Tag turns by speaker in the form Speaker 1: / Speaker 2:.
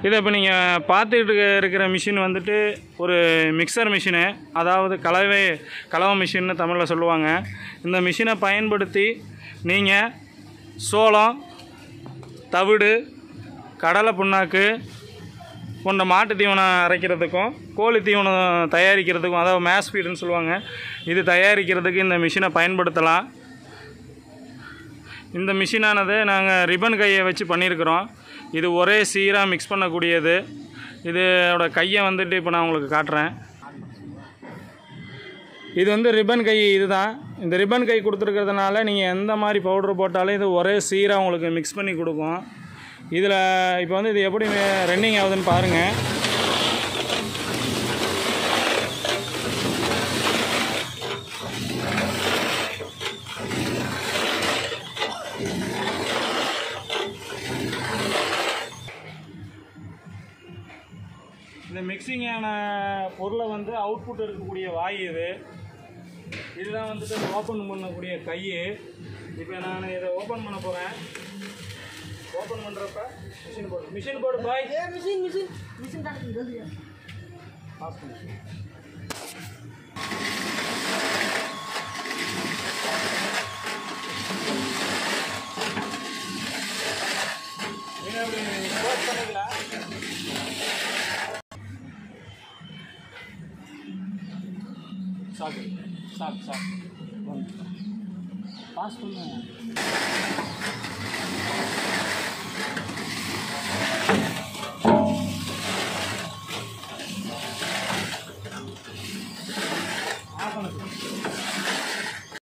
Speaker 1: இதை இப்போ நீங்கள் பார்த்துட்டு இருக்கிற மிஷின் வந்துட்டு ஒரு மிக்சர் மிஷினு அதாவது கலவை கலவை மிஷின்னு தமிழில் சொல்லுவாங்க இந்த மிஷினை பயன்படுத்தி நீங்கள் சோளம் தவிடு கடலை புண்ணாக்கு போன்ற மாட்டு தீவனம் அரைக்கிறதுக்கும் கோழி தீவனம் தயாரிக்கிறதுக்கும் அதாவது மேஸ் ஃபீடுன்னு சொல்லுவாங்க இது தயாரிக்கிறதுக்கு இந்த மிஷினை பயன்படுத்தலாம் இந்த மிஷினானது நாங்கள் ரிப்பன் கையை வச்சு பண்ணியிருக்கிறோம் இது ஒரே சீராக மிக்ஸ் பண்ணக்கூடியது இதோட கையை வந்துட்டு இப்போ நான் உங்களுக்கு காட்டுறேன் இது வந்து ரிப்பன் கை இதுதான் இந்த ரிப்பன் கை கொடுத்துருக்கிறதுனால நீங்கள் எந்த மாதிரி பவுட்ரு போட்டாலும் இது ஒரே சீராக உங்களுக்கு மிக்ஸ் பண்ணி கொடுக்கும் இதில் இப்போ வந்து இது எப்படி ரன்னிங் ஆகுதுன்னு பாருங்கள் இந்த மிக்சிங்கான பொருளை வந்து அவுட்புட் இருக்கக்கூடிய வாய் இது இதுதான் வந்துட்டு ஓப்பன் பண்ணக்கூடிய கை இப்போ நான் இதை ஓப்பன் பண்ண போகிறேன் ஓப்பன் பண்ணுறப்ப மிஷின் போடு மிஷின் போடு பாய்
Speaker 2: ये मशीन मशीन मशीन काट के जल्दी यार
Speaker 1: பாஸ் பண்ணு நீங்க அப்படி close பண்ணிக்கலாம் சாக்கு சாக்கு சாக்கு பாஸ் பண்ணு